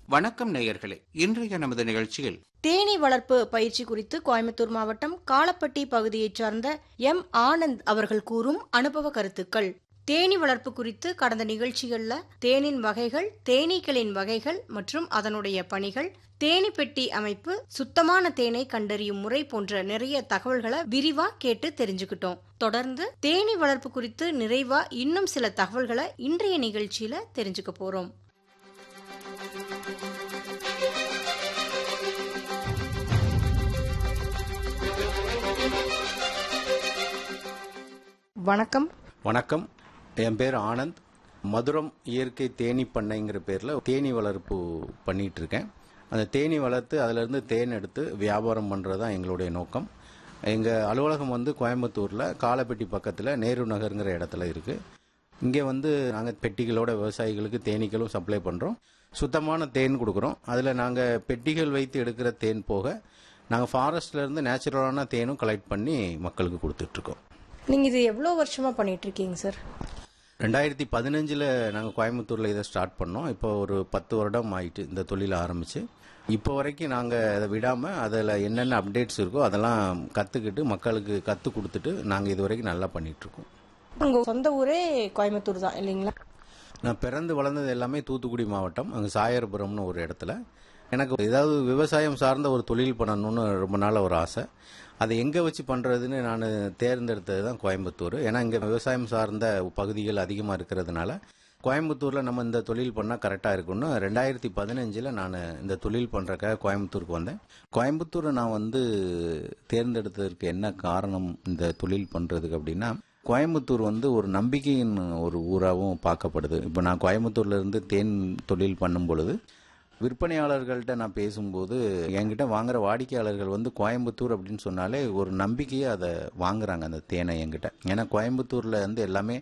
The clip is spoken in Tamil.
வணக்கம் நேயர்களே இன்றைய நமது நிகழ்ச்சியில் தேனீ வளர்ப்பு பயிற்சி குறித்து கோயம்புத்தூர் மாவட்டம் காலப்பட்டி பகுதியைச் சார்ந்த எம் ஆனந்த் அவர்கள் கூறும் அனுபவ கருத்துக்கள் தேனீ வளர்ப்பு குறித்து கடந்த நிகழ்ச்சிகள்ல தேனின் வகைகள் தேனீக்களின் வகைகள் மற்றும் அதனுடைய பணிகள் தேனி பெட்டி அமைப்பு சுத்தமான தேனை கண்டறியும் முறை போன்ற நிறைய தகவல்களை விரிவா கேட்டு தெரிஞ்சுக்கிட்டோம் தொடர்ந்து தேனீ வளர்ப்பு குறித்து நிறைவா இன்னும் சில தகவல்களை இன்றைய நிகழ்ச்சியில தெரிஞ்சுக்க போறோம் வணக்கம் வணக்கம் என் பேர் ஆனந்த் மதுரம் இயற்கை தேனி பண்ணைங்கிற பேரில் தேனி வளர்ப்பு பண்ணிட்டு இருக்கேன் அந்த தேனி வளர்த்து அதிலிருந்து தேன் எடுத்து வியாபாரம் பண்ணுறது தான் எங்களுடைய நோக்கம் எங்கள் அலுவலகம் வந்து கோயம்புத்தூரில் காலப்பட்டி பக்கத்தில் நேரு நகருங்கிற இடத்துல இருக்குது இங்கே வந்து நாங்கள் பெட்டிகளோட விவசாயிகளுக்கு தேனீக்களும் சப்ளை பண்ணுறோம் சுத்தமான தேன் கொடுக்குறோம் அதில் நாங்கள் பெட்டிகள் வைத்து எடுக்கிற தேன் போக நாங்கள் ஃபாரஸ்ட்லேருந்து நேச்சுரலான தேனும் கலெக்ட் பண்ணி மக்களுக்கு கொடுத்துட்ருக்கோம் நீங்க இது எவ்வளவு வருஷமா பண்ணிட்டு இருக்கீங்க சார் ரெண்டாயிரத்தி பதினஞ்சில் நாங்கள் கோயம்புத்தூரில் இதை ஸ்டார்ட் பண்ணோம் இப்போ ஒரு பத்து வருடம் ஆயிட்டு இந்த தொழில் ஆரம்பித்து இப்போ வரைக்கும் நாங்கள் அதை விடாமல் அதில் என்னென்ன அப்டேட்ஸ் இருக்கோ அதெல்லாம் கற்றுக்கிட்டு மக்களுக்கு கற்றுக் கொடுத்துட்டு நாங்கள் இது வரைக்கும் நல்லா பண்ணிகிட்ருக்கோம் உங்க சொந்த ஊரே கோயம்புத்தூர் தான் இல்லைங்களா நான் பிறந்து வளர்ந்தது எல்லாமே தூத்துக்குடி மாவட்டம் அங்கே சாயர்புரம்னு ஒரு இடத்துல எனக்கு ஏதாவது விவசாயம் சார்ந்த ஒரு தொழில் பண்ணணும்னு ரொம்ப நாள் ஒரு ஆசை அதை எங்கே வச்சு பண்ணுறதுன்னு நான் தேர்ந்தெடுத்தது தான் கோயம்புத்தூர் ஏன்னா இங்கே விவசாயம் சார்ந்த பகுதிகள் அதிகமாக இருக்கிறதுனால கோயம்புத்தூரில் நம்ம இந்த தொழில் பண்ணால் கரெக்டாக இருக்கும்னு ரெண்டாயிரத்தி பதினஞ்சில் நான் இந்த தொழில் பண்ணுறக்காக கோயம்புத்தூருக்கு வந்தேன் கோயம்புத்தூரை நான் வந்து தேர்ந்தெடுத்ததற்கு என்ன காரணம் இந்த தொழில் பண்ணுறதுக்கு அப்படின்னா கோயம்புத்தூர் வந்து ஒரு நம்பிக்கையின் ஒரு ஊராகவும் பார்க்கப்படுது இப்போ நான் கோயம்புத்தூர்ல இருந்து தேன் தொழில் பண்ணும் பொழுது விற்பனையாளர்கள்ட்ட நான் பேசும்போது என்கிட்ட வாங்குற வாடிக்கையாளர்கள் வந்து கோயம்புத்தூர் அப்படின்னு சொன்னாலே ஒரு நம்பிக்கையை அதை வாங்குறாங்க அந்த தேனை என்கிட்ட ஏன்னா கோயம்புத்தூர்ல வந்து எல்லாமே